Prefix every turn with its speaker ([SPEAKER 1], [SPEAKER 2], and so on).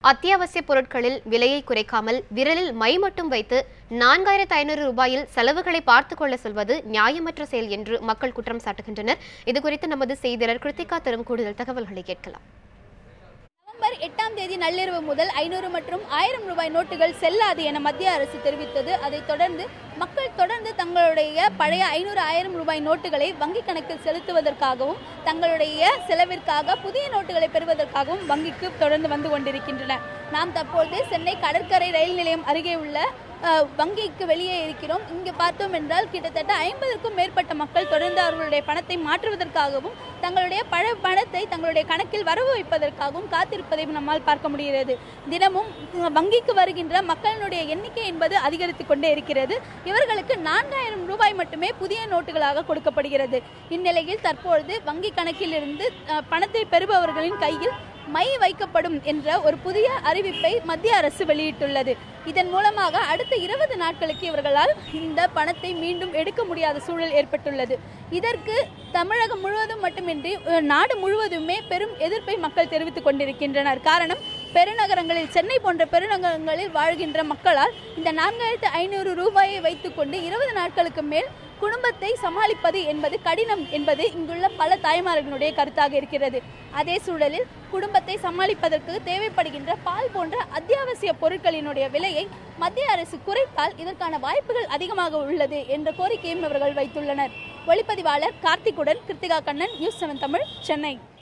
[SPEAKER 1] அத்தியாவசிய பொருட்களில் விலையை குறைக்காமல் விரலில் மை மட்டும் வைத்து நான்காயிரத்து ஐநூறு ரூபாயில் செலவுகளை பார்த்துக் கொள்ள சொல்வது நியாயமற்ற செயல் என்று மக்கள் குற்றம் சாட்டுகின்றனர் இதுகுறித்து நமது செய்தியாளர் கிருத்திகா தரும் கூடுதல் தகவல்களை கேட்கலாம்
[SPEAKER 2] நவம்பர் எட்டாம் தேதி நள்ளிரவு முதல் ஐநூறு மற்றும் ஆயிரம் ரூபாய் நோட்டுகள் செல்லாது என மத்திய அரசு தெரிவித்தது அதைத் தொடர்ந்து மக்கள் தொடர்ந்து தங்களுடைய பழைய ஐநூறு ஆயிரம் ரூபாய் நோட்டுகளை வங்கிக் கணக்கில் செலுத்துவதற்காகவும் தங்களுடைய செலவிற்காக புதிய நோட்டுகளை பெறுவதற்காகவும் வங்கிக்கு தொடர்ந்து வந்து கொண்டிருக்கின்றனர் நாம் தற்பொழுது சென்னை கடற்கரை ரயில் நிலையம் அருகே உள்ள அஹ், வங்கிக்கு வெளியே இருக்கிறோம் இங்கு பார்த்தோம் என்றால் கிட்டத்தட்ட ஐம்பதுக்கும் மேற்பட்ட மக்கள் தொடர்ந்து அவர்களுடைய பணத்தை மாற்றுவதற்காகவும் தங்களுடைய பழ பணத்தை தங்களுடைய கணக்கில் வரவு வைப்பதற்காகவும் காத்திருப்பதை நம்மால் பார்க்க முடிகிறது தினமும் அஹ், வங்கிக்கு வருகின்ற மக்களினுடைய எண்ணிக்கை என்பது அதிகரித்து கொண்டே இருக்கிறது இவர்களுக்கு நான்காயிரம் ரூபாய் மட்டுமே புதிய நோட்டுகளாக கொடுக்கப்படுகிறது இந்நிலையில் தற்பொழுது வங்கி கணக்கில் இருந்து அஹ், பணத்தை பெறுபவர்களின் கையில் மை வைக்கப்படும் என்ற ஒரு புதிய அறிவிப்பை மத்திய அரசு வெளியிட்டுள்ளது இதன் மூலமாக அடுத்த இருபது நாட்களுக்கு இவர்களால் இந்த பணத்தை மீண்டும் எடுக்க முடியாத சூழல் ஏற்பட்டுள்ளது இதற்கு தமிழகம் முழுவதும் மட்டுமின்றி அஹ், நாடு முழுவதுமே பெரும் எதிர்ப்பை மக்கள் தெரிவித்துக் கொண்டிருக்கின்றனர் காரணம் பெருநகரங்களில் சென்னை போன்ற பெருநகரங்களில் வாழ்கின்ற மக்களால் இந்த நான்காயிரத்து ஐநூறு ரூபாயை வைத்துக்கொண்டு இருபது நாட்களுக்கு மேல் குடும்பத்தை சமாளிப்பது என்பது கடினம் என்பது இங்குள்ள பல தாய்மார்களுடைய கருத்தாக இருக்கிறது அதே சூழலில் குடும்பத்தை சமாளிப்பதற்கு தேவைப்படுகின்ற பால் போன்ற அத்தியாவசிய பொருட்களினுடைய விலையை மத்திய அரசு குறைத்தால் இதற்கான வாய்ப்புகள் அதிகமாக உள்ளது என்ற கோரிக்கையும் இவர்கள் வைத்துள்ளனர் ஒளிப்பதிவாளர் கார்த்திக்குடன் கிருத்திகா கண்ணன் நியூஸ் செவன் தமிழ் சென்னை